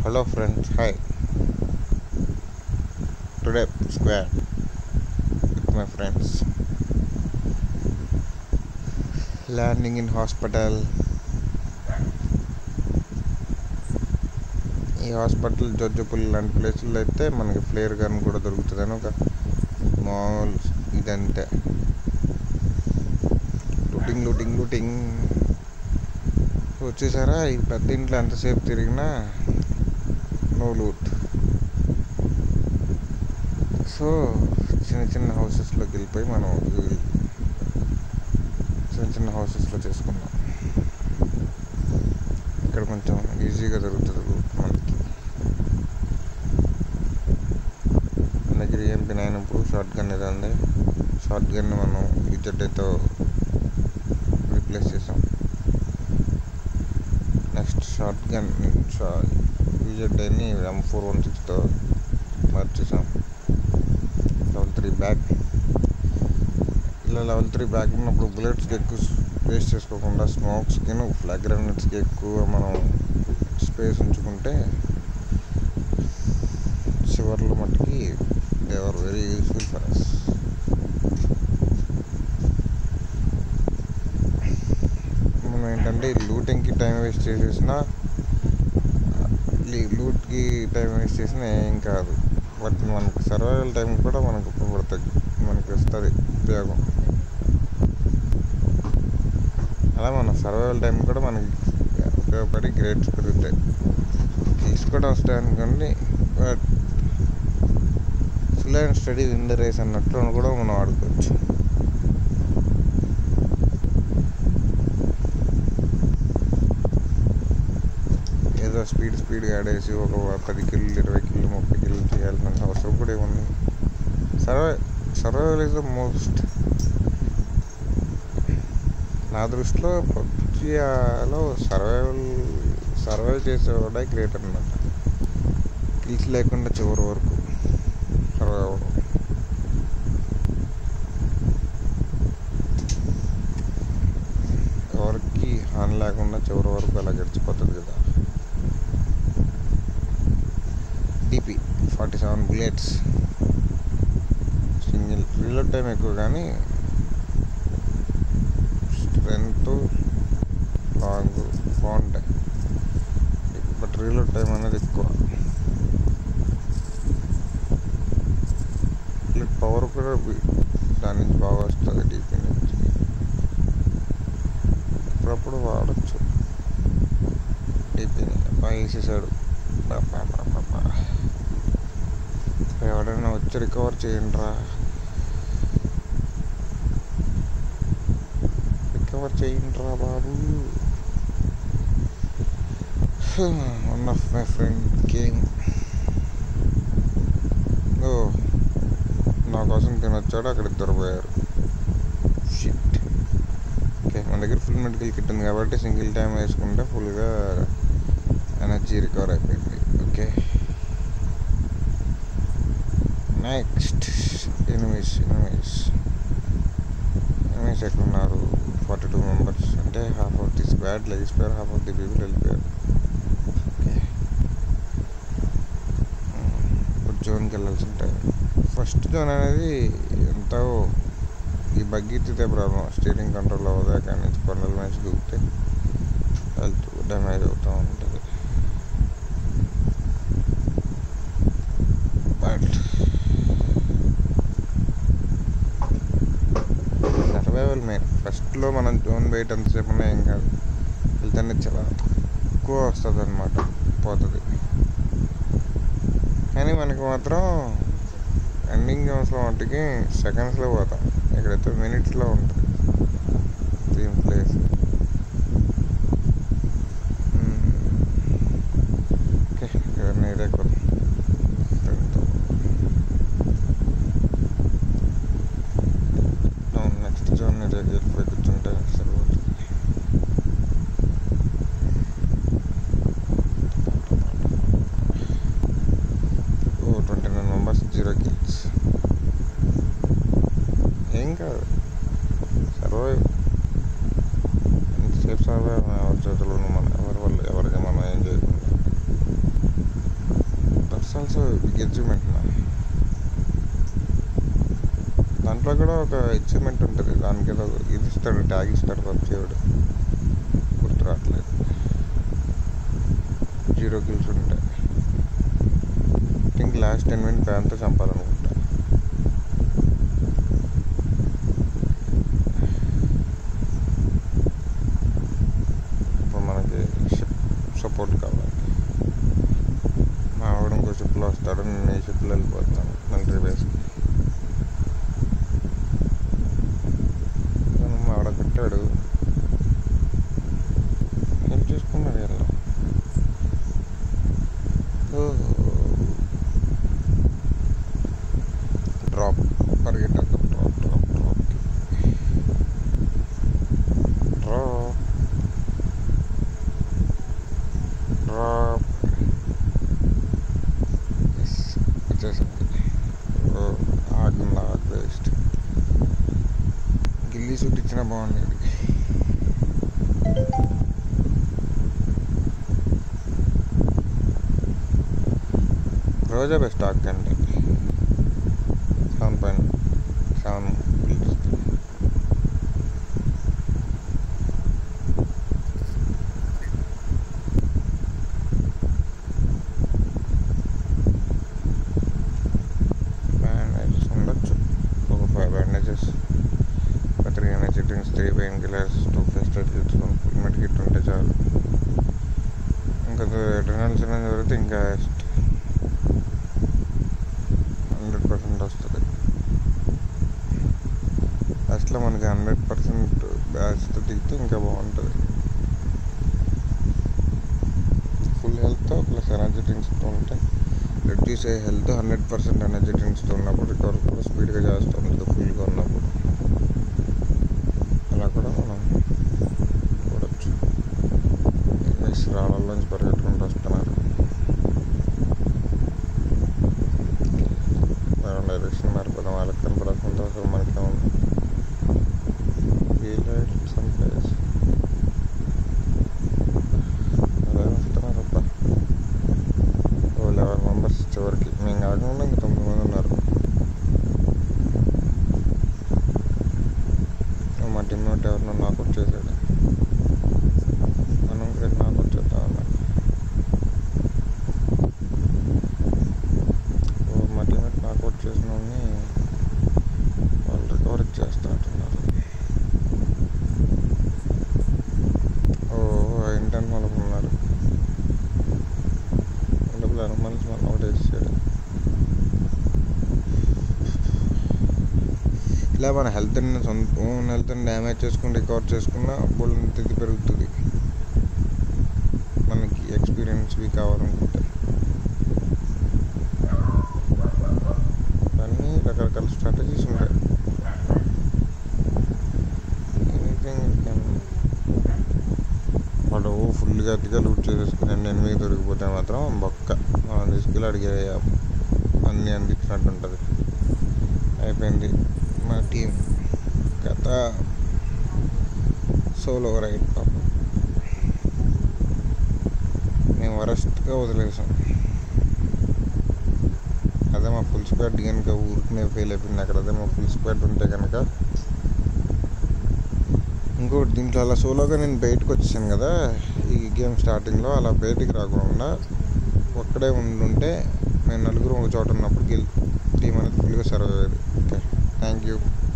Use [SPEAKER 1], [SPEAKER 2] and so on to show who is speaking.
[SPEAKER 1] Hello friends, hi. Today square with my friends. Landing in hospital. ఈ hospital జడ్జపుల్ లాంటి ప్లేసుల్లో అయితే మనకి ఫ్లేర్ గన్ కూడా దొరుకుతుందని ఒక మామూలు ఇదంతే లూటింగ్ లూటింగ్ లూటింగ్ వచ్చేసారా ఈ పెద్ద ఇంట్లో ఎంతసేపు తిరిగినా నో లూట్ సో చిన్న చిన్న హౌసెస్లోకి వెళ్ళిపోయి మనం ఈ చిన్న చిన్న హౌసెస్లో చేసుకున్నాం ఇక్కడ కొంచెం ఈజీగా దొరుకుతుంది లూట్ మనకి మన దగ్గర ఏం పినాయినప్పుడు షార్ట్ గన్ ఇది ఉంది షార్ట్ గన్ మనం ఈ జడ్డతో రీప్లేస్ చేసాం నెక్స్ట్ షార్ట్ గన్ యూజెడ్ని ఎం ఫోర్ వన్ సిక్స్తో మార్చేసాం లెవెల్ త్రీ బ్యాగ్ ఇలా లెవెల్ త్రీ బ్యాగ్ ఉన్నప్పుడు బుల్లెట్స్కి ఎక్కువ వేస్ట్ చేసుకోకుండా స్మోక్స్కి ఫ్లాగ్ గ్రానైట్స్కి ఎక్కువ మనం స్పేస్ ఉంచుకుంటే చివర్లో మట్టుకి they are very useful for us మనం ఏంటంటే లూటింగ్కి టైం వేస్ట్ చేసేసిన లూట్కి టైం వేస్ట్ చేసిన ఏం కాదు బట్ మనకు సర్వైవల్ టైం కూడా మనకు ఉపయోగపడుతుంది మనకి వస్తుంది ఉపయోగం అలా మన సర్వైవల్ టైం కూడా మనకి ఉపయోగపడి గ్రేడ్స్ పెరుగుతాయి తీసుకోవడం వస్తాయి అనుకోండి but full and steady win the race అన్నట్లు కూడా మనం ఆడుకోవచ్చు ఏదో స్పీడ్ స్పీడ్గా ఆడేసి ఒక పది కిలో ఇరవై కిలో ముప్పై కిలో చేయాల్సిన అవసరం కూడా ఏముంది survive survival is the most నా దృష్టిలో పబ్జీలో సర్వైవల్ సర్వైవ్ చేసేవాడే గ్రేట్ అనమాట కిల్స్ లేకుండా చివరి వరకు సర్వైవ్ అవ్వడం ఎవరికి హాని లేకుండా చివరి వరకు అలా గడిచిపోతుంది కదా DP forty seven bullets single reload time ఎక్కువ కానీ స్ట్రెంత్ లాంగ్ బాగుంటాయి బట్ రీలోడ్ టైం అనేది ఎక్కువ పవర్ కూడా దాని నుంచి బాగా వస్తుంది డీపీ నుంచి అప్పుడప్పుడు వాడచ్చు డీపీని బాగా వేసేసాడు ఎవడైనా వచ్చి రికవర్ చేయండి రా రికవర్ చేయండి రా బాబు one of my friend came ఓ నా కోసం తినొచ్చాడు అక్కడ ఇద్దరు పోయారు షిట్ ఓకే మన దగ్గర ఫుల్ మెడికల్ కిట్ ఉంది కాబట్టి సింగిల్ టైం వేసుకుంటే ఫుల్గా ఎనర్జీ రికవర్ అయిపోయింది okay next enemies enemies enemies ఎట్లున్నారు ఫార్టీ టూ మెంబర్స్ అంటే హాఫ్ ఆఫ్ ది స్క్వాడ్ లెగిసిపోయారు హాఫ్ ఆఫ్ ది పీపుల్ వెళ్ళిపోయారు ఓకే ఇప్పుడు జోన్కి వెళ్ళాల్సి ఉంటాయి ఫస్ట్ జోన్ అనేది ఎంతో ఈ బగ్గీతితే ప్రాబ్లం స్టీరింగ్ కంట్రోల్ అవ్వదా కానీ కొండల నుంచి దూకితే హెల్త్ డ్యామేజ్ అవుతూ ఉంటుంది బట్ సర్వైవల్ మెయిన్ ఫస్ట్లో మనం జోన్ వెయిట్ ఎంతసేపు ఉన్నా ఏం కాదు హెల్త్ అనేది చాలా తక్కువ వస్తుంది అనమాట పోతుంది కానీ మనకి మాత్రం ఎండింగ్ జోన్స్లో మట్టుకి సెకండ్స్లో పోతాం ఇక్కడైతే మినిట్స్లో ఉంటుంది దీని ప్లేస్ ఓకే ఎవరిని ఇదే కొద్ది ఫ్రెండ్తో నెక్స్ట్ జోన్ ఇదే వెళ్ళిపోయి కూర్చుంటే సరిపోతుంది ఓ twenty nine members zero kills ఏం కాదు సర్వైవ్ ఆల్సో బిగ్ అచీవ్మెంట్ నా దాంట్లో కూడా ఒక అచీవ్మెంట్ ఉంటుంది దానికి ఏదో ఇది ఇస్తాడు ట్యాగ్ ఇస్తాడు పబ్జీ వాడు గుర్తు రావట్లేదు జీరో కిల్స్ ఉంటాయి థింక్ లాస్ట్ టెన్ మినిట్ ప్యాన్తో చంపాలనుకుంటా ఇప్పుడు మనకి షిప్ సపోర్ట్ కావాలి మా ఆవిడ ఇంకో షిప్లో వస్తాడు నేను ఈ షిప్లో వెళ్ళిపోతాను మిలిటరీ బేస్కి నన్ను మా ఆవిడ కొట్టాడు ఏం చూసుకున్నాడు ఎలా డ్రాప్ పరిగెట్టాక drop drop drop drop drop yes వచ్చేసింది ఓ, ఆగుంది ఆగు వేస్ట్ గిల్లీ సూట్ ఇచ్చినా బాగుండేది రోజా బెస్ట్ స్టాక్ అంటే సెవెన్ పాయింట్ సెవెన్ బ్యాండేజెస్ ఉండొచ్చు ఒక ఫైవ్ బ్యాండేజెస్ ఒక three energy drinks three painkillers two first aid kits one full med kit ఉంటే చాలు ఇంకా డ్రినల్స్ అనేది దొరికితే ఇంకా హండ్రెడ్ పర్సెంట్ వస్తుంది లాస్ట్లో మనకి హండ్రెడ్ పర్సెంట్ బ్యాచ్తో దిగితే ఇంకా బాగుంటుంది ఫుల్ హెల్త్ ప్లస్ ఎనర్జీ డ్రింక్స్తో ఉంటే రెడ్యూస్ అయ్యే హెల్త్ హండ్రెడ్ పర్సెంట్ ఎనర్జీ డ్రింక్స్తో ఉన్నప్పుడు రికవర్ కూడా స్పీడ్గా చేస్తాం లేదు ఫుల్గా ఉన్నప్పుడు అలా కూడా మనం చూడొచ్చు ఎస్ రాళ్ళలోంచి పరిగెట్టుకుంటూ వస్తున్నారు మనం డైరెక్షన్ మారిపోతాం వాళ్ళకి కనపడకుండా అసలు మనకే ఉంది సమ్ ప్లేస్ అదే వస్తున్నారు అబ్బా ఓ లెవెన్ మెంబర్స్ చివరికి మేము కాకుండా ఇంక తొమ్మిది మంది ఉన్నారు మా టీమ్ నోట్ ఎవరినో నాకు వచ్చేసాడు మనం కూడా నాకు వచ్చేద్దాం అన్నాడు ఓ మా టీమేట్ నాకు వచ్చేసిన వాడిని వాళ్ళు రికవర్ చేస్తా అంటున్నారు ఓ ఇంటర్న్ వాళ్ళు ఉన్నారు డబ్బులు అనుమానించి మనం ఒకటి వేసాడు ఇలా మన హెల్త్ని సొంత ఓన్ హెల్త్ని డ్యామేజ్ చేసుకుని రికవర్ చేసుకున్న బోల్డ్ ఇది పెరుగుతుంది మనకి ఎక్స్పీరియన్స్వి కావాలనుకుంటే అన్నీ రకరకాల స్ట్రాటజీస్ ఉంటాయి ఎనీథింగ్ వాడు ఫుల్గా అతిగా లూట్ చేసేసుకుని అన్ని ఎనిమిది దొరికిపోతే మాత్రం బొక్క మనం తీసుకెళ్ళి అడిగే అన్నీ అందించినట్టు ఉంటుంది అయిపోయింది మా టీం కథ సోలో రైడ్ పాపం మేము వరస్ట్గా వదిలేసాం అదే మా ఫుల్ స్క్వాడ్ కనుక ఊరికనే ఫెయిల్ అయిపోయింది అక్కడ అదే మా ఫుల్ స్క్వాడ్ ఉంటే కనుక ఇంకోటి దీంట్లో అలా సోలోగా నేను బయటకు వచ్చేసాను కదా ఈ గేమ్ స్టార్టింగ్లో అలా బయటికి రాకుండా ఒక్కడే ఉండుంటే మేము నలుగురు ఒక చోట ఉన్నప్పుడు గెల్ టీం అనేది ఫుల్గా సర్వ్ అయ్యేది ఓకే థ్యాంక్ యూ